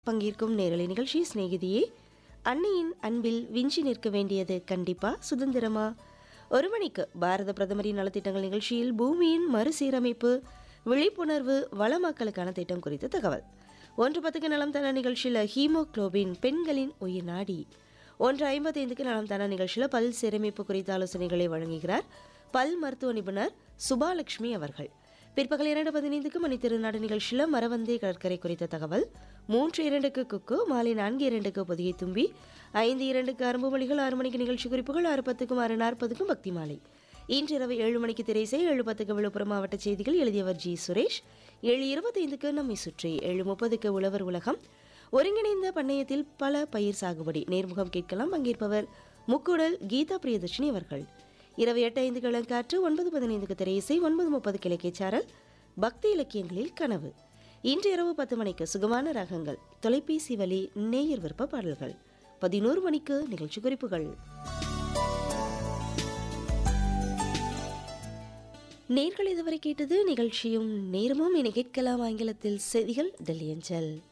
பங்கேற்கும் நேரலை நிகழ்ச்சி சிநேகிதியே அன்னையின் அன்பில் விஞ்சி நிற்க வேண்டியது கண்டிப்பா சுதந்திரமா ஒரு மணிக்கு பாரத பிரதமரின் நலத்திட்டங்கள் நிகழ்ச்சியில் பூமியின் மறுசீரமைப்பு விழிப்புணர்வு வளமாக்கலுக்கான திட்டம் குறித்த தகவல் ஒன்று பத்துக்கு நலம் தன நிகழ்ச்சியில் ஹீமோக்ளோபின் பெண்களின் உயிர் நாடி ஒன்று ஐம்பத்தைந்துக்கு நலம் தன நிகழ்ச்சியில் பல் சீரமைப்பு குறித்த ஆலோசனைகளை வழங்குகிறார் பல் மருத்துவ நிபுணர் சுபாலட்சுமி அவர்கள் பிற்பகல் இரண்டு பதினைந்துக்கு மணி திருநாடு நிகழ்ச்சியில் மரவந்தே கடற்கரை குறித்த தகவல் மூன்று இரண்டுக்கு குக்கு மாலை நான்கு இரண்டுக்கு பொதிகை தும்பி ஐந்து இரண்டுக்கு அரும்பு மொழிகள் ஆறு மணிக்கு நிகழ்ச்சி குறிப்புகள் ஆறு பத்துக்கும் ஆறு நாற்பதுக்கும் பக்தி மாலை இன்று இரவு ஏழு மணிக்கு திரைசை ஏழு பத்துக்கு விழுப்புரம் மாவட்ட செய்திகள் எழுதியவர் ஜி சுரேஷ் ஏழு இருபத்தைந்துக்கு நம்மை சுற்றி ஏழு முப்பதுக்கு உழவர் உலகம் ஒருங்கிணைந்த பண்ணையத்தில் பல பயிர் சாகுபடி நேர்முகம் கேட்கலாம் பங்கேற்பவர் முக்குடல் கீதா பிரியதர்ஷினி அவர்கள் இரவு எட்டு ஐந்து கிழங்காற்று ஒன்பது பதினைந்துக்கு திரையிசை ஒன்பது முப்பது கிழக்கே சாரல் பக்தி இலக்கியங்களில் கனவு இன்று இரவு பத்து மணிக்கு சுகமான ராகங்கள் தொலைபேசி வழி நேயர் விருப்ப பாடல்கள் பதினோரு மணிக்கு நிகழ்ச்சி குறிப்புகள் நேர்கள் இதுவரை கேட்டது நிகழ்ச்சியும் நேரமும் என கேட்கலாம் ஆங்கிலத்தில் செய்திகள் டெல்லி அஞ்சல்